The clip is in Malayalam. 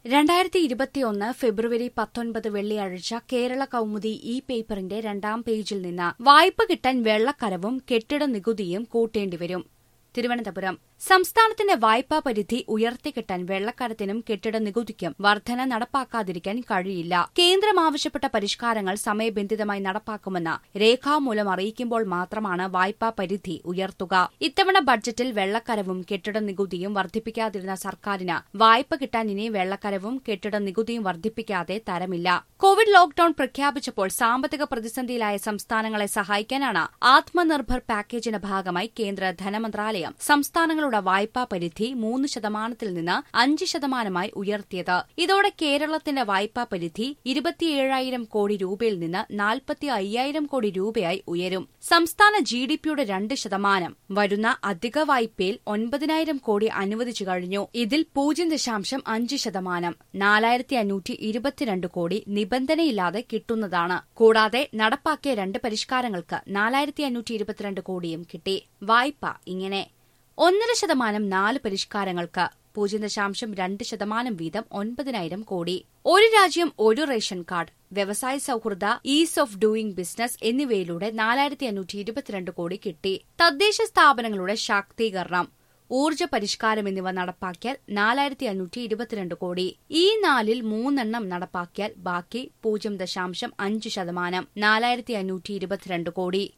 രണ്ടായിരത്തി ഇരുപത്തിയൊന്ന് ഫെബ്രുവരി പത്തൊൻപത് വെള്ളിയാഴ്ച കേരള കൗമുദി ഇ പേപ്പറിന്റെ രണ്ടാം പേജിൽ നിന്ന് വായ്പ കിട്ടാൻ വെള്ളക്കരവും കെട്ടിട നികുതിയും കൂട്ടേണ്ടിവരും തിരുവനന്തപുരം സംസ്ഥാനത്തിന്റെ വായ്പാ പരിധി ഉയർത്തിക്കിട്ടാൻ വെള്ളക്കരത്തിനും കെട്ടിട നികുതിക്കും വർധന നടപ്പാക്കാതിരിക്കാൻ കഴിയില്ല കേന്ദ്രം ആവശ്യപ്പെട്ട പരിഷ്കാരങ്ങൾ സമയബന്ധിതമായി നടപ്പാക്കുമെന്ന് രേഖാമൂലം അറിയിക്കുമ്പോൾ മാത്രമാണ് വായ്പാ പരിധി ഉയർത്തുക ഇത്തവണ ബഡ്ജറ്റിൽ വെള്ളക്കരവും കെട്ടിട നികുതിയും വർദ്ധിപ്പിക്കാതിരുന്ന സർക്കാരിന് വായ്പ കിട്ടാൻ ഇനി വെള്ളക്കരവും കെട്ടിട നികുതിയും വർദ്ധിപ്പിക്കാതെ തരമില്ല കോവിഡ് ലോക്ഡൌൺ പ്രഖ്യാപിച്ചപ്പോൾ സാമ്പത്തിക പ്രതിസന്ധിയിലായ സംസ്ഥാനങ്ങളെ സഹായിക്കാനാണ് ആത്മനിർഭർ പാക്കേജിന്റെ ഭാഗമായി കേന്ദ്ര ധനമന്ത്രാലയം സംസ്ഥാനങ്ങളുടെ വായ്പാ പരിധി മൂന്ന് ശതമാനത്തിൽ നിന്ന് അഞ്ച് ശതമാനമായി ഉയർത്തിയത് ഇതോടെ കേരളത്തിന്റെ വായ്പാ പരിധി ഇരുപത്തിയേഴായിരം കോടി രൂപയിൽ നിന്ന് നാൽപ്പത്തി അയ്യായിരം കോടി രൂപയായി ഉയരും സംസ്ഥാന ജി ഡി പിയുടെ രണ്ട് ശതമാനം വരുന്ന അധിക വായ്പയിൽ ഒൻപതിനായിരം കോടി അനുവദിച്ചു കഴിഞ്ഞു ഇതിൽ പൂജ്യം ദശാംശം അഞ്ച് ശതമാനം നാലായിരത്തി അഞ്ഞൂറ്റി ഇരുപത്തിരണ്ട് കോടി നിബന്ധനയില്ലാതെ കിട്ടുന്നതാണ് കൂടാതെ നടപ്പാക്കിയ രണ്ട് പരിഷ്കാരങ്ങൾക്ക് നാലായിരത്തി അഞ്ഞൂറ്റി ഇരുപത്തിരണ്ട് കോടിയും കിട്ടി വായ്പ ഇങ്ങനെ ഒന്നര ശതമാനം നാല് പരിഷ്കാരങ്ങൾക്ക് പൂജ്യം ദശാംശം രണ്ട് ശതമാനം വീതം ഒൻപതിനായിരം കോടി ഒരു രാജ്യം ഒരു റേഷൻ കാർഡ് വ്യവസായ സൌഹൃദ ഈസ് ഓഫ് ഡൂയിംഗ് ബിസിനസ് എന്നിവയിലൂടെ നാലായിരത്തി അഞ്ഞൂറ്റി ഇരുപത്തിരണ്ട് കോടി കിട്ടി തദ്ദേശ സ്ഥാപനങ്ങളുടെ ശാക്തീകരണം ഊർജ്ജ പരിഷ്കാരം എന്നിവ നടപ്പാക്കിയാൽ നാലായിരത്തി അഞ്ഞൂറ്റി ഇരുപത്തിരണ്ട് കോടി ഈ നാലിൽ മൂന്നെണ്ണം നടപ്പാക്കിയാൽ ബാക്കി പൂജ്യം ദശാംശം അഞ്ച് ശതമാനം നാലായിരത്തി അഞ്ഞൂറ്റി ഇരുപത്തിരണ്ട് കോടി